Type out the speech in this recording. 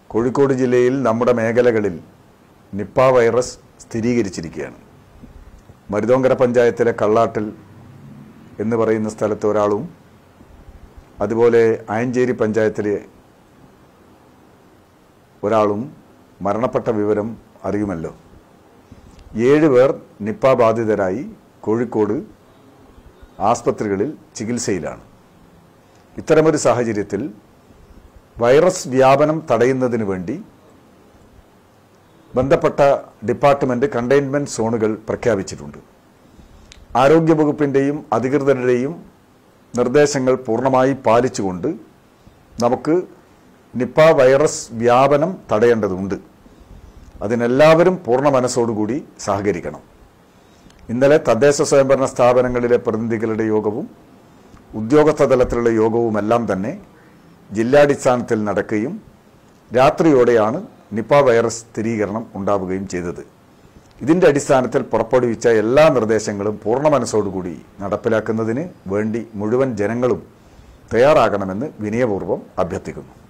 കോഴിക്കോട് ജില്ലയിൽ നമ്മുടെ മേഖലകളിൽ നിപ്പ വൈറസ് സ്ഥിരീകരിച്ചിരിക്കുകയാണ് മരുതോങ്കര പഞ്ചായത്തിലെ കള്ളാട്ടിൽ എന്ന് പറയുന്ന സ്ഥലത്ത് ഒരാളും അതുപോലെ അയഞ്ചേരി പഞ്ചായത്തിലെ ഒരാളും മരണപ്പെട്ട വിവരം അറിയുമല്ലോ ഏഴ് പേർ നിപ്പ ബാധിതരായി കോഴിക്കോട് ആസ്പത്രികളിൽ ചികിത്സയിലാണ് ഇത്തരമൊരു സാഹചര്യത്തിൽ വൈറസ് വ്യാപനം തടയുന്നതിന് വേണ്ടി ബന്ധപ്പെട്ട ഡിപ്പാർട്ട്മെന്റ് കണ്ടെയ്ൻമെന്റ് സോണുകൾ പ്രഖ്യാപിച്ചിട്ടുണ്ട് ആരോഗ്യവകുപ്പിൻ്റെയും അധികൃതരുടെയും നിർദ്ദേശങ്ങൾ പൂർണ്ണമായി പാലിച്ചുകൊണ്ട് നമുക്ക് നിപ്പ വൈറസ് വ്യാപനം തടയേണ്ടതുണ്ട് അതിനെല്ലാവരും പൂർണ്ണ മനസ്സോടുകൂടി സഹകരിക്കണം ഇന്നലെ തദ്ദേശ സ്വയംഭരണ സ്ഥാപനങ്ങളിലെ പ്രതിനിധികളുടെ യോഗവും ഉദ്യോഗസ്ഥ തലത്തിലുള്ള യോഗവുമെല്ലാം തന്നെ ജില്ലാടിസ്ഥാനത്തിൽ നടക്കുകയും രാത്രിയോടെയാണ് നിപ്പ വൈറസ് സ്ഥിരീകരണം ഉണ്ടാവുകയും ചെയ്തത് ഇതിന്റെ അടിസ്ഥാനത്തിൽ പുറപ്പെടുവിച്ച എല്ലാ നിർദ്ദേശങ്ങളും പൂർണ്ണ മനസ്സോടുകൂടി നടപ്പിലാക്കുന്നതിന് വേണ്ടി മുഴുവൻ ജനങ്ങളും തയ്യാറാകണമെന്ന് വിനയപൂർവ്വം അഭ്യർത്ഥിക്കുന്നു